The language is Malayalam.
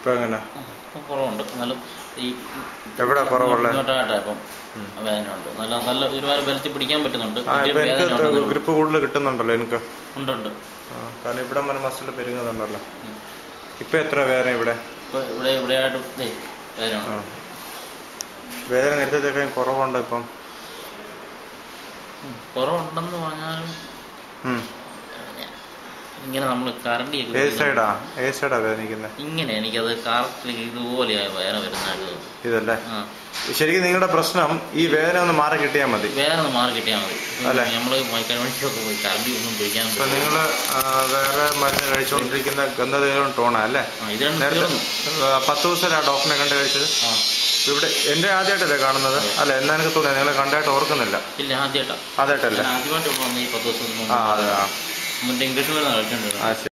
ഇപ്പൊ എങ്ങനെ ഇപ്പം കുറവുണ്ട് എന്നാലും ഈ എവിടെ കുറവുള്ളത് ഇങ്ങോട്ടായിട്ടാ ഇപ്പം വേദനയുണ്ട് നല്ല നല്ല ഒരുപാട് ബലത്തിൽ പിടിക്കാൻ പറ്റുന്നുണ്ട് ആ വലിയ ഇപ്പൊ വേദന എനിക്ക് ഉണ്ടെന്നേ ഉള്ളൂ. ഗ്രിപ്പ് കൂടുതൽ കിട്ടുന്നുണ്ടല്ലോ എനിക്ക് ഉണ്ട് ഉണ്ട് ആ, കാരണം ഇവിടെ വരെ മസിൽ പെരുകുന്നുണ്ടല്ലോ ഇപ്പൊ എത്ര വേദന ഇവിടെ ഇപ്പൊ ഇവിടെ ഇവിടെയായിട്ട് ദേ വേദന ആ. ഉണ്ട്. വേദന നേരത്തെ കുറവുണ്ട് ഇപ്പം ഉം. കുറവുണ്ടെന്ന് പറഞ്ഞാലും ഉം. ഇങ്ങനെ നമ്മൾ കറണ്ടി ഏത് സൈഡാ ഏത് സൈഡാ വേദനിക്കുന്നത് ഇങ്ങനെ എനിക്കത് കറക്റ്റ് ഇതുപോലെയാ വേദന വരുന്നത് ഇതല്ലേ ആ ശരിക്കും നിങ്ങളുടെ പ്രശ്നം ഈ വേദന ഒന്ന് മാറി കിട്ടിയാൽ മതി വേദന ഒന്ന് മാറി കിട്ടിയാൽ മതി അല്ലേ? നമ്മൾ മൈക്കണിക്കൊക്കെ പോയി കറണ്ടി ഒന്നും പിടിക്കാൻ ഇപ്പൊ നിങ്ങൾ വേറെ മരുന്ന് കഴിച്ചുകൊണ്ടിരിക്കുന്ന ഗന്ധതയിലും ടോണാ അല്ലേ ആ ഇത് രണ്ടും നേരത്തെ തീർന്നു ആ, പത്ത് ദിവസം ആ ഡോക്ടറിനെ കണ്ട് കഴിച്ചത് ആ ഇവിടെ എന്റെ ആദ്യമായിട്ടല്ലേ കാണുന്നത് അല്ല എന്നാ എനിക്ക് തോന്നുന്നത് നിങ്ങളെ കണ്ടായിട്ട് ഓർക്കുന്നില്ല ഇല്ല ആദ്യമായിട്ടാ ആദ്യമായിട്ടല്ലേ ഞാൻ ആദ്യമായിട്ട് വന്ന് ഈ പത്ത് ദിവസം ആ അതെ ആ മറ്റേ ഇംഗ്ലീഷ് മരുന്ന് കഴിച്ചോണ്ടിരുന്നത് ആ ശരി